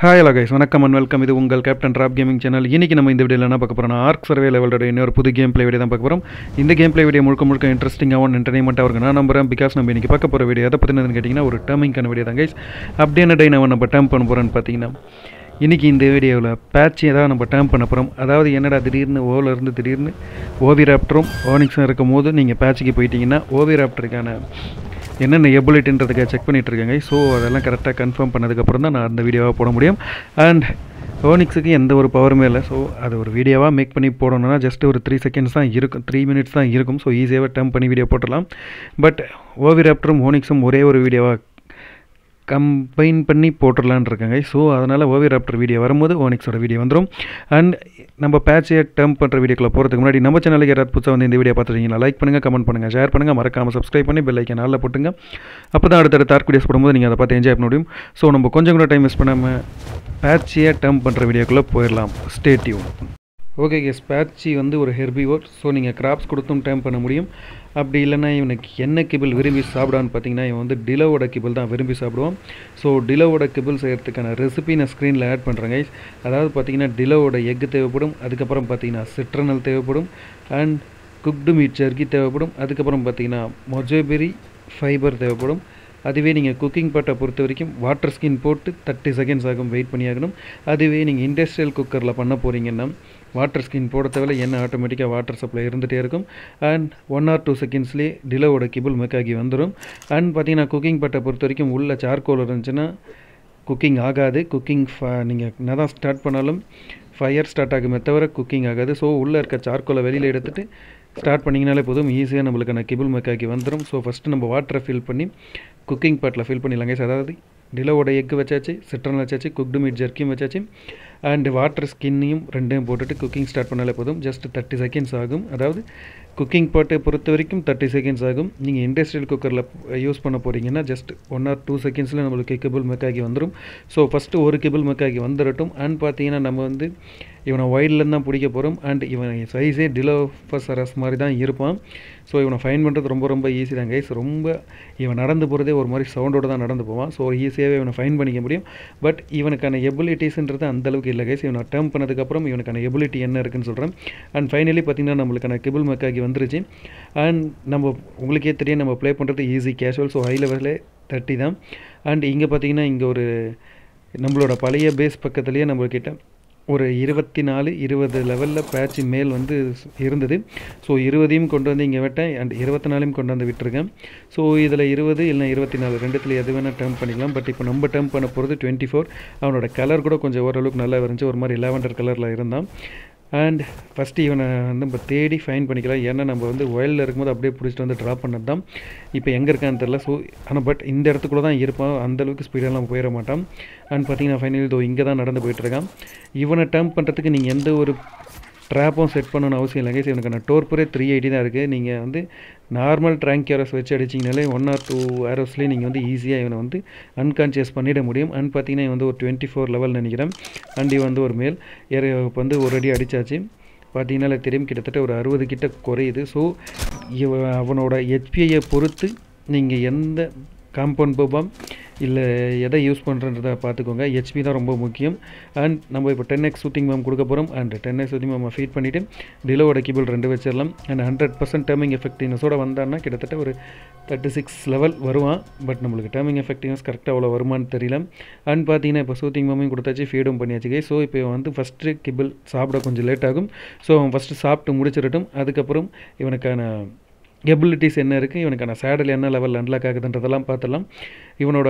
hi hello guys வணக்கம் and welcome இது உங்கள் கேப்டன் ட்ராப் கேமிங் சேனல் இன்றைக்கி நம்ம இந்த வீடியோவில் என்ன பார்க்க போகிறோம்னா ஆர்க் சர்வே லெவலோட இன்னொரு புது கேம் ப்ளே வீடியோ தான் பார்க்க போகிறோம் இந்த கேம் ப்ளே வீடியோ முழுக்க முழுக்க இன்ட்ரெஸ்டிங்காகவும் என்டர்டைன்மெண்ட்டாக இருக்கும் நான் நம்புறேன் பிகாஸ் நம்ம இன்றைக்கி பார்க்க போகிற வீடியோ எதை பற்றினதுன்னு கேட்டிங்கன்னா ஒரு டேர்மிங்கான வீடியோ தான் கைஸ் அப்படி என்ன டே நம்ம நம்ம டேர்ம் பண்ண போகிறோன்னு பார்த்தீங்கன்னா இன்றைக்கி இந்த வீடியோவில் பேட்ச் ஏதாவது நம்ம டேர்ம் பண்ண போகிறோம் அதாவது என்னடா திடீர்னு ஓவில் இருந்து திடீர்னு ஓவி ராப்டரும் ஓனிக்ஸும் இருக்கும் போது நீங்கள் பேட்சுக்கு போயிட்டீங்கன்னா ஓவி ராப்டருக்கான என்னென்ன எபிலிட்டின்றதுக்காக செக் பண்ணிட்டு இருக்கேங்க ஸோ அதெல்லாம் கரெக்டாக கன்ஃபார்ம் பண்ணதுக்கப்புறம் தான் நான் அந்த வீடியோவாக போட முடியும் அண்ட் ஓனிக்ஸுக்கு எந்த ஒரு பவருமே இல்லை ஸோ அது ஒரு வீடியோவாக மேக் பண்ணி போடணும்னா ஜஸ்ட் ஒரு த்ரீ செகண்ட்ஸ் தான் இருக்கும் த்ரீ மினிட்ஸ் தான் இருக்கும் ஸோ ஈஸியாகவே டேர்ம் பண்ணி வீடியோ போட்டுடலாம் பட் ஓவி ராப்டரும் ஓனிக்ஸும் ஒரே ஒரு வீடியோவாக கம்பைன் பண்ணி போட்டுடலான் இருக்காங்க ஸோ அதனால் ஓவி ராப்டர் வீடியோ வரும்போது ஓனிக்ஸோட வீடியோ வந்துடும் அண்ட் நம்ம பேட்சை டேர்ம் பண்ணுற வீடியோக்குள்ள போகிறதுக்கு முன்னாடி நம்ம சேனலுக்கு யாராவது புதுசாக வந்து இந்த வீடியோ பார்த்துருக்கீங்களா லைக் பண்ணுங்கள் கமெண்ட் பண்ணுங்கள் ஷேர் பண்ணுங்கள் மறக்காமல் சப்ஸ்கிரைப் பண்ணி பெல் ஐக்கன் நாளில் போட்டுங்க அப்போ தான் அடுத்தடுத்த ஆர்க் வீடியோஸ் போடும்போது நீங்கள் அதை பார்த்து என்ஜாய் பண்ண முடியும் ஸோ நம்ம கொஞ்சம் கூட டைம் வேஸ்ட் பண்ணாமல் பேட்சியை டேர்ம் பண்ணுற வீடியோக்குள்ளே போயிடலாம் ஸ்டேட்யூன் ஓகே எஸ் பேட்சி வந்து ஒரு ஹெர்பிவோர் ஸோ நீங்கள் கிராப்ஸ் கொடுத்தும் டேர்ம் பண்ண முடியும் அப்படி இல்லைன்னா இவனுக்கு என்ன கிபிள் விரும்பி சாப்பிடான்னு பார்த்தீங்கன்னா இவன் வந்து டிலோவோட கிபிள் தான் விரும்பி சாப்பிடுவான் ஸோ டிலோவோட கிபிள் செய்கிறதுக்கான ரெசிபி நான் ஸ்க்ரீனில் ஆட் பண்ணுறேன் கைஸ் அதாவது பார்த்தீங்கன்னா டிலோவோட எக்கு தேவைப்படும் அதுக்கப்புறம் பார்த்தீங்கன்னா சிட்ரனல் தேவைப்படும் அண்ட் குக்டு மீட் ஜர்கி தேவைப்படும் அதுக்கப்புறம் பார்த்தீங்கன்னா மொஜோபெரி ஃபைபர் தேவைப்படும் அதுவே நீங்கள் குக்கிங் பாட்டை பொறுத்த வரைக்கும் வாட்டர் ஸ்கின் போட்டு தேர்ட்டி செகண்ட்ஸ் ஆகும் வெயிட் பண்ணியாகணும் அதுவே நீங்கள் இண்டஸ்ட்ரியல் குக்கரில் பண்ண போகிறீங்கன்னா வாட்டர் ஸ்கின் போட தேவையில்ல எண்ணெய் ஆட்டோமேட்டிக்காக வாட்டர் சப்ளை இருந்துகிட்டே இருக்கும் அண்ட் ஒன் ஆர் டூ செகண்ட்ஸ்லேயே டிலோவோட கிபிள் மெக்காகி வந்துடும் அண்ட் பார்த்தீங்கன்னா குக்கிங் பாட்டை பொறுத்த வரைக்கும் உள்ள சார்கோல் இருந்துச்சுன்னா குக்கிங் ஆகாது குக்கிங் நீங்கள் என்ன தான் ஸ்டார்ட் பண்ணாலும் ஃபயர் ஸ்டார்ட் ஆகுமே தவிர குக்கிங் ஆகாது ஸோ உள்ளே இருக்க சார்கோலை வெளியில் எடுத்துகிட்டு ஸ்டார்ட் பண்ணிங்கனாலே போதும் ஈஸியாக நம்மளுக்கான கிபிள் மெக்காக்கி வந்துடும் ஸோ ஃபஸ்ட்டு நம்ம வாட்டரை ஃபில் பண்ணி குக்கிங் பாட்டில் ஃபில் பண்ணிடலாங்க அதாவது டிலோவோட எக்கு வச்சாச்சு சிட்ரன் வச்சாச்சு குக்டு மீட் ஜர்க்கியும் வச்சாச்சு அண்ட் வாட்டர் ஸ்கின்னையும் ரெண்டையும் போட்டுட்டு குக்கிங் ஸ்டார்ட் பண்ணாலே போதும் ஜஸ்ட் தேர்ட்டி செகண்ட்ஸ் ஆகும் அதாவது குக்கிங் பாட்டை பொறுத்த வரைக்கும் தேர்ட்டி செகண்ட்ஸ் ஆகும் நீங்கள் இண்டஸ்ட்ரியல் குக்கரில் யூஸ் பண்ண போகிறீங்கன்னா ஜஸ்ட் ஒன் ஆர் டூ செகண்ட்ஸில் நம்மளுக்கு கிபிள் மெக்காகி வந்துடும் ஸோ ஃபஸ்ட்டு ஒரு கிபிள் மெக்காகி வந்துடட்டும் அண்ட் பார்த்தீங்கன்னா நம்ம வந்து இவனை ஒயிட்லேருந்து தான் பிடிக்க போகிறோம் அண்ட் இவன் சைஸே டிலோஃபசரஸ் மாதிரி தான் இருப்பான் ஸோ இவனை ஃபைன் பண்ணுறது ரொம்ப ரொம்ப ஈஸி தான் கைஸ் ரொம்ப இவன் நடந்து போகிறதே ஒரு மாதிரி சவுண்டோடு தான் நடந்து போவான் ஸோ ஈஸியாகவே இவனை ஃபைன் பண்ணிக்க முடியும் பட் இவனுக்கான எபிலிட்டிஸ்ன்றது அந்தளவுக்கு இல்லை கைஸ் இவனை டேர்ம் பண்ணதுக்கப்புறம் இவனுக்கான எபிலிட்டி என்ன இருக்குன்னு சொல்கிறேன் அண்ட் ஃபைனலி பார்த்திங்கன்னா நம்மளுக்கான கிபிள் மெக்காகி வந்துருச்சு அண்ட் நம்ம உங்களுக்கே தெரியும் நம்ம ப்ளே பண்ணுறது ஈஸி கேஷுவல் ஸோ ஹை லெவலே தேர்ட்டி தான் அண்ட் இங்கே பார்த்தீங்கன்னா இங்கே ஒரு நம்மளோட பழைய பேஸ் பக்கத்துலேயே நம்மக்கிட்ட ஒரு இருபத்தி நாலு இருபது லெவலில் பேட்ச் மேல் வந்து இருந்தது ஸோ இருபதையும் கொண்டு வந்து இங்கே விட்டேன் அண்ட் இருபத்தி நாலையும் கொண்டு வந்து விட்டுருக்கேன் ஸோ இதில் இருபது இல்லை இருபத்தி நாலு ரெண்டுத்தில் எது வேணால் டேர்ம் பண்ணிக்கலாம் பட் இப்போ நம்ம டேர்ம் பண்ண போகிறது டுவெண்ட்டி ஃபோர் அவனோட கலர் கூட கொஞ்சம் ஓரளவுக்கு நல்லா இருந்துச்சு ஒரு மாதிரி லெவண்டர் கலரில் இருந்தான் அண்ட் ஃபஸ்ட்டு இவனை வந்து நம்ம தேடி ஃபைன் பண்ணிக்கலாம் ஏன்னா நம்ம வந்து ஒயலில் இருக்கும்போது அப்படியே பிடிச்சிட்டு வந்து ட்ராப் பண்ணது தான் இப்போ எங்கே இருக்கான்னு தெரில ஸோ ஆனால் பட் இந்த இடத்துக்குள்ள தான் இருப்பான் அந்தளவுக்கு ஸ்பீடெல்லாம் போயிட மாட்டான் அண்ட் பார்த்தீங்கன்னா ஃபைனல் இதோ இங்கே தான் நடந்து போயிட்டுருக்கான் இவனை டேர்ம் பண்ணுறதுக்கு நீங்கள் எந்த ஒரு ட்ராப்பும் செட் பண்ணணும்னு அவசியம் இல்லைங்க ஸோ எனக்கு நான் டோர்பரே த்ரீ எயிட்டி தான் இருக்குது நீங்கள் வந்து நார்மல் ட்ராங்க் ஏரோஸ் வச்சு அடிச்சிங்கனாலே ஒன் ஆர் டூ ஏரோஸ்லேயே நீங்கள் வந்து ஈஸியாக இவனை வந்து அன்கான்ஷியஸ் பண்ணிட முடியும் அண்ட் பார்த்தீங்கன்னா இவன் வந்து ஒரு டுவெண்ட்டி ஃபோர் லெவல் நினைக்கிறேன் அண்ட் இவன் வந்து ஒரு மேல் ஏற வந்து ஒரு அடி அடித்தாச்சு பார்த்தீங்கன்னா தெரியும் கிட்டத்தட்ட ஒரு அறுபது கிட்ட குறையுது ஸோ இவ அவனோட ஹெச்பிஐயை பொறுத்து நீங்கள் எந்த காம்பவுண்ட் போபாம் இல்லை எதை யூஸ் பண்ணுறன்றதை பார்த்துக்கோங்க ஹெச்பி தான் ரொம்ப முக்கியம் அண்ட் நம்ம இப்போ டென் எக்ஸ் ஷூட்டிங் மேம் கொடுக்க போகிறோம் அண்ட் டென் எக்ஸ் ஷூட்டிங் மேம் ஃபீட் பண்ணிவிட்டு டிலோவோட கீபிள் ரெண்டு வச்சிடலாம் அண்ட் ஹண்ட்ரட் பர்சன்ட் டேர்மிங் எஃபெக்டிவ்னஸோட வந்தான்னா கிட்டத்தட்ட ஒரு தேர்ட்டி சிக்ஸ் லெவல் வருவான் பட் நம்மளுக்கு டேர்மிங் எஃபெக்டிவ்னஸ் கரெக்டாக அவ்வளோ வருமானு தெரியல அண்ட் பார்த்தீங்கன்னா இப்போ ஷூட்டிங் மேமையும் கொடுத்தாச்சு ஃபீடும் பண்ணியாச்சு ஸோ இப்போ வந்து ஃபஸ்ட்டு கிபிள் சாப்பிட கொஞ்சம் லேட் ஆகும் ஸோ அவன் ஃபஸ்ட்டு சாப்பிட்டு முடிச்சிடட்டும் அதுக்கப்புறம் இவனுக்கான எபிலிட்டிஸ் என்ன இருக்குது இவனுக்கான சேடல் என்ன லெவலில் அன்லாக் ஆகுதுன்றதெல்லாம் பார்த்துடலாம் இவனோட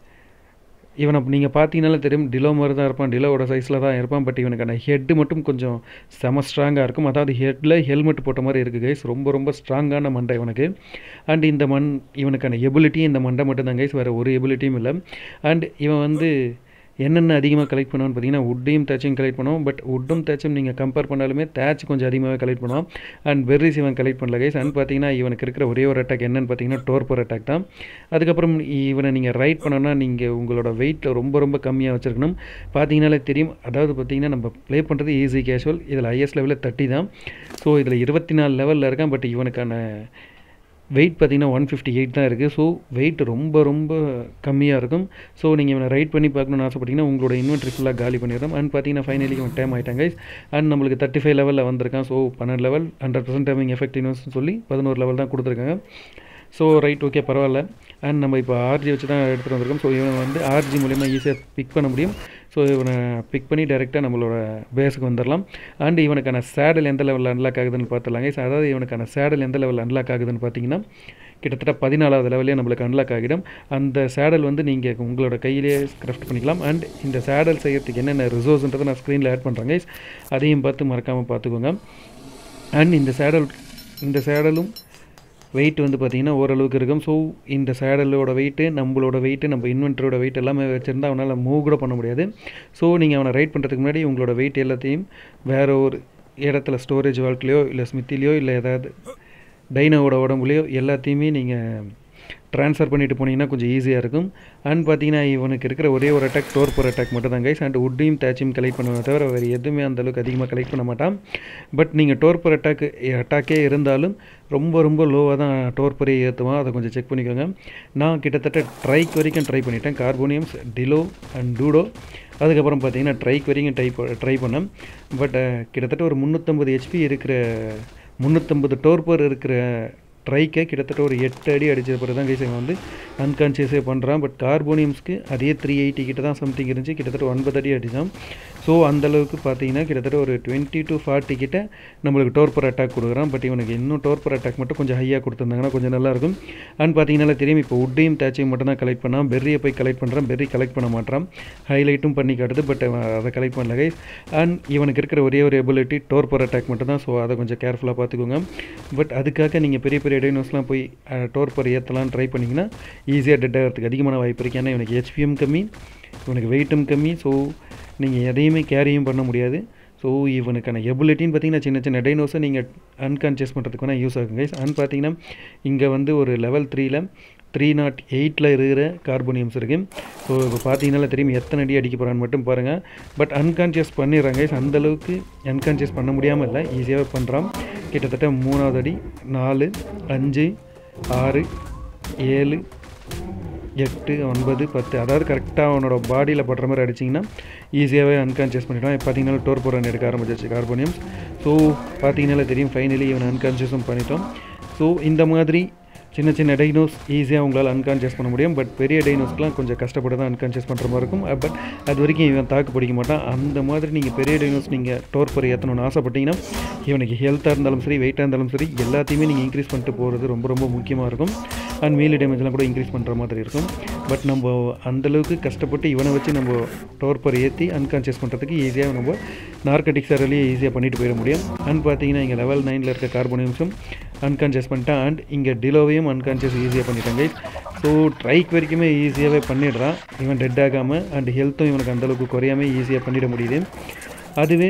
இவனை நீங்கள் பார்த்தீங்கனாலே தெரியும் டிலோ மாதிரி தான் இருப்பான் டிலோவோட சைஸில் தான் இருப்பான் பட் இவனுக்கான ஹெட்டு மட்டும் கொஞ்சம் செம ஸ்ட்ராங்காக இருக்கும் அதாவது ஹெட்டில் ஹெல்மெட் போட்ட மாதிரி இருக்குது கைஸ் ரொம்ப ரொம்ப ஸ்ட்ராங்கான மண்டை இவனுக்கு அண்ட் இந்த மண் இவனுக்கான எபிலிட்டியும் இந்த மண்டை மட்டும் தான் கைஸ் வேறு ஒரு எபிலிட்டியும் இல்லை அண்ட் இவன் வந்து என்னென்ன அதிகமாக கலெக்ட் பண்ணுவான்னு பார்த்தீங்கன்னா உட்டையும் தேச்சும் கலெக்ட் பண்ணுவோம் பட் உட்டும் தேச்சும் நீங்கள் கம்பேர் பண்ணாலுமே தேட்ச் கொஞ்சம் அதிகமாகவே கலெக்ட் பண்ணுவோம் அண்ட் பெர்ரிஸ் இவன் கலெக்ட் பண்ணல கைஸ் அண்ட் பார்த்தீங்கன்னா இவனுக்கு இருக்கிற ஒரே ஒரு அட்டாக் என்னன்னு பார்த்தீங்கன்னா டோர்பர் அட்டாக் தான் அதுக்கப்புறம் இவனை நீங்கள் ரைட் பண்ணோன்னா நீங்கள் உங்களோட வெயிட்டில் ரொம்ப ரொம்ப கம்மியாக வச்சுருக்கணும் பார்த்தீங்கனாலே தெரியும் அதாவது பார்த்தீங்கன்னா நம்ம ப்ளே பண்ணுறது ஈஸி கேஷுவல் இதில் ஹையஸ்ட் லெவலில் தேர்ட்டி தான் ஸோ இதில் இருபத்தி நாலு லெவலில் இருக்கான் பட் இவனுக்கான வெயிட் பார்த்தீங்கன்னா ஒன் ஃபிஃப்டி எயிட் தான் இருக்குது ஸோ வெயிட் ரொம்ப ரொம்ப கம்மியாக இருக்கும் ஸோ நீங்கள் இவனை ரைட் பண்ணி பார்க்கணும்னு ஆசைப்பட்டீங்கன்னா உங்களோட இன்வென்ட்ரி ஃபுல்லாக காலி பண்ணிடுறோம் அண்ட் பார்த்தீங்கன்னா ஃபைனலி இவன் டைம் ஆகிட்டாங்க அண்ட் நம்மளுக்கு தேர்ட்டி ஃபைவ் லெவலில் வந்திருக்கான் ஸோ பன்னெண்டு லெவல் ஹண்ட்ரட் பர்சன்ட் டைமிங் எஃபெக்டிவ்னஸ்னு சொல்லி பதினோரு லெவல் தான் கொடுத்துருக்காங்க ஸோ ரைட் ஓகே பரவாயில்ல அண்ட் நம்ம இப்போ ஆர்ஜி வச்சு தான் எடுத்துகிட்டு வந்திருக்கோம் ஸோ இவனை வந்து ஆர்ஜி மூலிமா ஈஸியாக பிக் பண்ண முடியும் ஸோ இவனை பிக் பண்ணி டேரெக்டாக நம்மளோட பேஸுக்கு வந்துடலாம் அண்ட் இவனுக்கான சேடல் எந்த லெவலில் அன்லாக் ஆகுதுன்னு பார்த்துலாங்க ஸோ அதாவது இவனுக்கான சேடல் எந்த லெவலில் அன்லாக் ஆகுதுன்னு பார்த்தீங்கன்னா கிட்டத்தட்ட பதினாலாவது லெவலே நம்மளுக்கு அன்லாக் ஆகிடும் அந்த சேடல் வந்து நீங்கள் உங்களோட கையிலேயே கிராஃப்ட் பண்ணிக்கலாம் அண்ட் இந்த சேடல் செய்யறதுக்கு என்னென்ன ரிசோர்ஸ்ன்றதை நான் ஸ்க்ரீனில் ஆட் பண்ணுறேங்க அதையும் பார்த்து மறக்காமல் பார்த்துக்கோங்க அண்ட் இந்த சேடல் இந்த சேடலும் வெயிட் வந்து பார்த்திங்கன்னா ஓரளவுக்கு இருக்கும் ஸோ இந்த சேடலோட வெயிட்டு நம்மளோட வெயிட்டு நம்ம இன்வென்ட்ரியோட வெயிட் எல்லாமே வச்சுருந்தா அவனால் மூவ் கூட பண்ண முடியாது ஸோ நீங்கள் அவனை ரைட் பண்ணுறதுக்கு முன்னாடி உங்களோட வெயிட் எல்லாத்தையும் வேறு ஒரு இடத்துல ஸ்டோரேஜ் வால்ட்லேயோ இல்லை ஸ்மித்திலையோ இல்லை ஏதாவது டைனோவோட உடம்புலையோ எல்லாத்தையுமே நீங்கள் ட்ரான்ஸ்ஃபர் பண்ணிட்டு போனீங்கன்னா கொஞ்சம் ஈஸியாக இருக்கும் அண்ட் பார்த்தீங்கன்னா இவனுக்கு இருக்கிற ஒரே ஒரு அட்டாக் டோர்பர் அட்டாக் மட்டும் தான் கைஸ் அண்ட் உட்டையும் தேச்சையும் கலெக்ட் பண்ணுவதை தவிர வேறு எதுவுமே அந்தளவுக்கு அதிகமாக கலெக்ட் பண்ண மாட்டான் பட் நீங்கள் டோர்பர் அட்டாக் அட்டாக்கே இருந்தாலும் ரொம்ப ரொம்ப லோவாக தான் டோர்பரே ஏற்றுவான் அதை கொஞ்சம் செக் பண்ணிக்கோங்க நான் கிட்டத்தட்ட ட்ரைக் வரைக்கும் ட்ரை பண்ணிட்டேன் கார்போனியம்ஸ் டிலோ அண்ட் டூடோ அதுக்கப்புறம் பார்த்தீங்கன்னா ட்ரைக் வரைக்கும் ட்ரை ட்ரை பண்ணேன் பட் கிட்டத்தட்ட ஒரு முந்நூற்றம்பது ஹெச்பி இருக்கிற முந்நூற்றம்பது டோர்பர் இருக்கிற ட்ரைக்கை கிட்டத்தட்ட ஒரு எட்டு அடி அடித்த பிறகு தான் கைஸ் இவன் வந்து அன்கான்ஷியஸே பண்ணுறான் பட் கார்போனியம்ஸ்க்கு அதே த்ரீ எயிட்டி கிட்ட தான் சம்திங் இருந்துச்சு கிட்டத்தட்ட ஒன்பது அடி அடித்தான் ஸோ அந்தளவுக்கு பார்த்தீங்கன்னா கிட்டத்தட்ட ஒரு டுவெண்ட்டி டு ஃபார்ட்டி கிட்ட நம்மளுக்கு டோர்பர் அட்டாக் கொடுக்குறான் பட் இவனுக்கு இன்னும் டோர்பர் அட்டாக் மட்டும் கொஞ்சம் ஹையாக கொடுத்துருந்தாங்கன்னா கொஞ்சம் நல்லாயிருக்கும் அண்ட் பார்த்தீங்கன்னா தெரியும் இப்போ உட்டையும் தேச்சையும் மட்டும் தான் கலெக்ட் பண்ணான் பெர்ரியை போய் கலெக்ட் பண்ணுறான் பெர்ரி கலெக்ட் பண்ண மாட்டான் ஹைலைட்டும் பண்ணி காட்டுது பட் அதை கலெக்ட் பண்ணல கைஸ் அண்ட் இவனுக்கு இருக்கிற ஒரே ஒரு எபிலிட்டி டோர்பர் அட்டாக் மட்டும் தான் ஸோ அதை கொஞ்சம் கேர்ஃபுல்லாக பார்த்துக்கோங்க பட் அதுக்காக நீங்கள் பெரிய பெரிய டைனோஸ்லாம் போய் டோர்பர் ஏற்றலாம் ட்ரை பண்ணிங்கன்னா ஈஸியாக டெட் ஆகிறதுக்கு அதிகமான வாய்ப்பு இருக்குது ஏன்னா இவனுக்கு ஹெச்பிஎம் கம்மி இவனுக்கு வெயிட்டும் கம்மி ஸோ நீங்கள் எதையுமே கேரியும் பண்ண முடியாது ஸோ இவனுக்கான எபிலிட்டின்னு பார்த்தீங்கன்னா சின்ன சின்ன டைனோஸை நீங்கள் அன்கான்ஷியஸ் பண்ணுறதுக்கு வேணால் யூஸ் ஆகும் கைஸ் அண்ட் பார்த்தீங்கன்னா இங்கே வந்து ஒரு லெவல் த்ரீல த்ரீ நாட் எயிட்டில் இருக்கிற கார்போனியம்ஸ் இருக்குது ஸோ இப்போ பார்த்தீங்கன்னா தெரியும் எத்தனை அடி அடிக்க போகிறான்னு மட்டும் பாருங்கள் பட் அன்கான்ஷியஸ் பண்ணிடுறாங்க கைஸ் அந்தளவுக்கு அன்கான்ஷியஸ் பண்ண முடியாமல் இல்லை ஈஸியாகவே பண்ணுறான் கிட்டத்தட்ட மூணாவது அடி நாலு அஞ்சு ஆறு ஏழு எட்டு ஒன்பது பத்து அதாவது கரெக்டாக அவனோட பாடியில் படுற மாதிரி அடிச்சிங்கன்னா ஈஸியாகவே அன்கான்ஷியஸ் பண்ணிவிடுவான் இப்போ பார்த்தீங்கன்னா டோர் போரான் எடுக்க ஆரம்பிச்சிச்சு கார்போனியம்ஸ் ஸோ பார்த்தீங்கன்னா தெரியும் ஃபைனலி இவனை அன்கான்ஷியஸும் பண்ணிட்டோம் ஸோ இந்த மாதிரி சின்ன சின்ன டைனோஸ் ஈஸியாக உங்களால் அன்கான்ஷியஸ் பண்ண முடியும் பட் பெரிய டைனோஸ்க்குலாம் கொஞ்சம் கஷ்டப்பட்டு தான் அன்கான்ஷியஸ் பண்ணுற மாதிரி இருக்கும் பட் அது வரைக்கும் இவன் தாக்கு பிடிக்க மாட்டான் அந்த மாதிரி நீங்கள் பெரிய டைனோஸ் நீங்கள் டோர் பர் ஏற்றணும்னு ஆசைப்பட்டீங்கன்னா இவனுக்கு ஹெல்த்தாக இருந்தாலும் சரி வெயிட்டாக இருந்தாலும் சரி எல்லாத்தையுமே நீங்கள் இன்க்ரீஸ் பண்ணிட்டு போகிறது ரொம்ப ரொம்ப முக்கியமாக இருக்கும் அண்ட் மீலி டேமேஜ்லாம் கூட இன்க்ரீஸ் பண்ணுற மாதிரி இருக்கும் பட் நம்ம அந்தளவுக்கு கஷ்டப்பட்டு இவனை வச்சு நம்ம டோர் பர் ஏற்றி அன்கான்ஷியஸ் பண்ணுறதுக்கு ஈஸியாக நம்ம நார்கட்டிக்ஸ் அரையிலேயே ஈஸியாக பண்ணிட்டு போயிட முடியும் அண்ட் பார்த்தீங்கன்னா இங்கே லெவல் நைனில் இருக்க கார்போனியம்ஸும் அன்கான்ஷியஸ் பண்ணிட்டேன் அண்ட் இங்கே டிலோவையும் அன்கான்ஷியஸ் ஈஸியாக பண்ணிட்டாங்க ஸோ ட்ரைக் வரைக்குமே ஈஸியாகவே பண்ணிடுறான் இவன் டெட் ஆகாமல் அண்ட் ஹெல்த்தும் இவனுக்கு அந்தளவுக்கு குறையாமல் ஈஸியாக பண்ணிட முடியுது அதுவே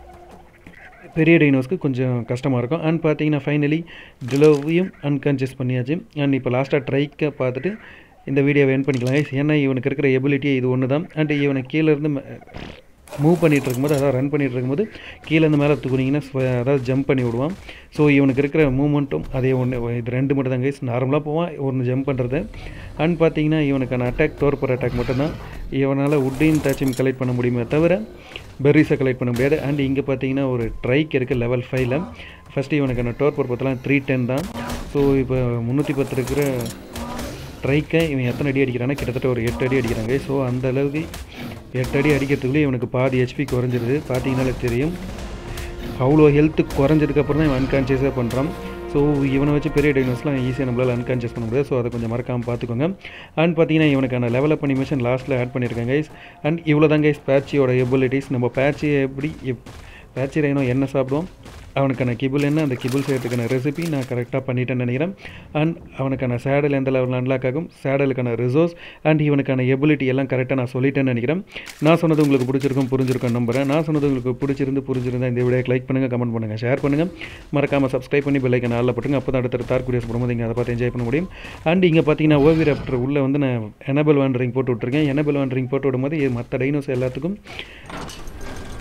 பெரிய டைனோஸ்க்கு கொஞ்சம் கஷ்டமாக இருக்கும் அண்ட் பார்த்தீங்கன்னா ஃபைனலி டிலோவையும் அன்கான்ஷியஸ் பண்ணியாச்சு அண்ட் இப்போ லாஸ்ட்டாக ட்ரைக்கை பார்த்துட்டு இந்த வீடியோவை என் பண்ணிக்கலாம் ஏன்னா இவனுக்கு இருக்கிற எபிலிட்டி இது ஒன்று தான் அண்ட் இவனை கீழே இருந்து மூவ் பண்ணிகிட்டு இருக்கும்போது அதாவது ரன் பண்ணிகிட்டு இருக்கும்போது கீழேருந்து மேலே தூக்குனீங்கன்னா அதாவது ஜம்ப் பண்ணி விடுவான் ஸோ இவனுக்கு இருக்கிற மூமெண்ட்டும் அதே ஒன்று இது ரெண்டு மட்டும் தான் கைஸ் நார்மலாக போவான் ஒன்று ஜம்ப் பண்ணுறது அண்ட் பார்த்தீங்கன்னா இவனுக்கான அட்டாக் டோர்பர் அட்டாக் மட்டும்தான் இவனால் உட்டையும் தாச்சியும் கலெக்ட் பண்ண முடியுமே தவிர பெர்ரிஸை கலெக்ட் பண்ண முடியாது அண்ட் இங்கே பார்த்தீங்கன்னா ஒரு ட்ரைக் இருக்குது லெவல் ஃபைவ்ல ஃபஸ்ட்டு இவனுக்கான டோர்பர் பார்த்தலாம் த்ரீ டென் தான் ஸோ இப்போ முந்நூற்றி பத்து இருக்கிற ட்ரைக்கை இவன் எத்தனை அடி அடிக்கிறான்னா கிட்டத்தட்ட ஒரு எட்டு அடி அடிக்கிறாங்க ஸோ அந்த அளவுக்கு எட்டு அடி அடிக்கிறதுக்குள்ளே இவனுக்கு பாதி ஹெச்பி குறைஞ்சிருது பார்த்தீங்கன்னாலே தெரியும் அவ்வளோ ஹெல்த்து குறைஞ்சதுக்கப்புறம் தான் இவன் அன்கான்ஷியஸாக பண்ணுறான் ஸோ இவனை வச்சு பெரிய டைனோஸ்லாம் ஈஸியாக நம்மளால் அன்கான்ஷியஸ் பண்ண முடியாது ஸோ அதை கொஞ்சம் மறக்காமல் பார்த்துக்கோங்க அண்ட் பார்த்தீங்கன்னா இவனுக்கான லெவல் அப் அனிமேஷன் லாஸ்ட்டில் ஆட் பண்ணியிருக்காங்க கைஸ் அண்ட் இவ்வளோ தான் கைஸ் பேட்சியோட எபிலிட்டிஸ் நம்ம பேட்சி எப்படி பேட்சி ரைனோ என்ன சாப்பிடுவோம் அவனுக்கான கிபிள் என்ன அந்த கிபிள் செய்யறதுக்கான ரெசிபி நான் கரெக்டாக பண்ணிட்டேன்னு நினைக்கிறேன் அண்ட் அவனுக்கான சேடல் எந்த லெவலில் அன்லாக் ஆகும் சேடலுக்கான ரிசோர்ஸ் அண்ட் இவனுக்கான எபிலிட்டி எல்லாம் கரெக்டாக நான் சொல்லிட்டேன்னு நினைக்கிறேன் நான் சொன்னது உங்களுக்கு பிடிச்சிருக்கும் புரிஞ்சிருக்கும் நம்புறேன் நான் சொன்னது உங்களுக்கு பிடிச்சிருந்து புரிஞ்சிருந்தா இந்த வீடியோ லைக் பண்ணுங்கள் கமெண்ட் பண்ணுங்கள் ஷேர் பண்ணுங்கள் மறக்காமல் சப்ஸ்கிரைப் பண்ணி பெல்லைக்கன் ஆளில் போட்டுங்க அப்போ தான் அடுத்த தார் குடியரசு போடும்போது நீங்கள் அதை பார்த்து என்ஜாய் பண்ண முடியும் அண்ட் இங்கே பார்த்தீங்கன்னா ஓவி ராப்டர் உள்ளே வந்து நான் எனபிள் வாண்டரிங் போட்டு விட்ருக்கேன் எனபிள் வாண்டரிங் போட்டு விடும்போது மற்ற டைனோஸ் எல்லாத்துக்கும்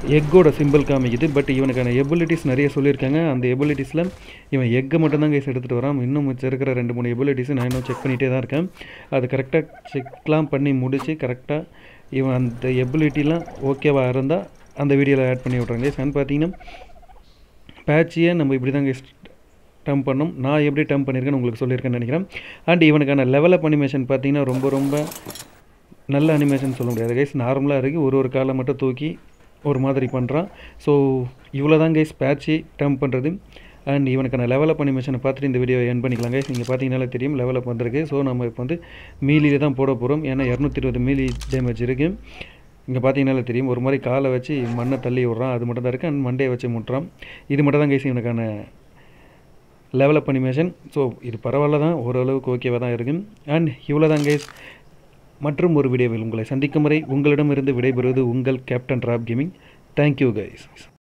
எக்கோட சிம்பிள் காமிக்குது பட் இவனுக்கான எபிலிட்டிஸ் நிறைய சொல்லியிருக்காங்க அந்த எபிலிட்டிஸில் இவன் எக்கை மட்டும்தான் கைஸ் எடுத்துகிட்டு வரான் இன்னும் மிச்சம் இருக்கிற ரெண்டு மூணு எபிலிட்டிஸ் நான் இன்னும் செக் பண்ணிகிட்டே தான் இருக்கேன் அது கரெக்டாக செக்லாம் பண்ணி முடித்து கரெக்டாக இவன் அந்த எபிலிட்டிலாம் ஓகேவா இருந்தால் அந்த வீடியோவில் ஆட் பண்ணி விட்றாங்க கைஸ் அண்ட் பார்த்தீங்கன்னா பேட்சியை நம்ம இப்படி தான் கைஸ் டம் பண்ணோம் நான் எப்படி டம் பண்ணியிருக்கேன்னு உங்களுக்கு சொல்லியிருக்கேன்னு நினைக்கிறேன் அண்ட் இவனுக்கான லெவல் அப் அனிமேஷன் பார்த்தீங்கன்னா ரொம்ப ரொம்ப நல்ல அனிமேஷன் சொல்ல முடியாது கைஸ் நார்மலாக இருக்குது ஒரு ஒரு காலை மட்டும் தூக்கி ஒரு மாதிரி பண்ணுறான் ஸோ இவ்வளோ தான் கைஸ் பேட்சி டம் பண்ணுறது அண்ட் இவனுக்கான லெவல் அப் அனிமேஷனை பார்த்துட்டு இந்த வீடியோ என் பண்ணிக்கலாம் கைஸ் நீங்கள் பார்த்தீங்கனாலே தெரியும் லெவல் அப் வந்திருக்கு ஸோ நம்ம இப்போ வந்து மீலியில் தான் போட போகிறோம் ஏன்னா இரநூத்தி இருபது மீலி டேமேஜ் இருக்குது இங்கே பார்த்தீங்கனாலே தெரியும் ஒரு மாதிரி காலை வச்சு மண்ணை தள்ளி விட்றான் அது மட்டும் தான் இருக்குது அண்ட் மண்டையை வச்சு முட்டுறான் இது மட்டும் தான் கைஸ் இவனுக்கான லெவல் அப் அனிமேஷன் ஸோ இது பரவாயில்ல தான் ஓரளவுக்கு ஓகேவாக தான் இருக்குது அண்ட் இவ்வளோ தான் கைஸ் மற்றும் ஒரு வீடியோவில் உங்களை சந்திக்கும் வரை உங்களிடமிருந்து விடைபெறுவது உங்கள் captain rap gaming thank you guys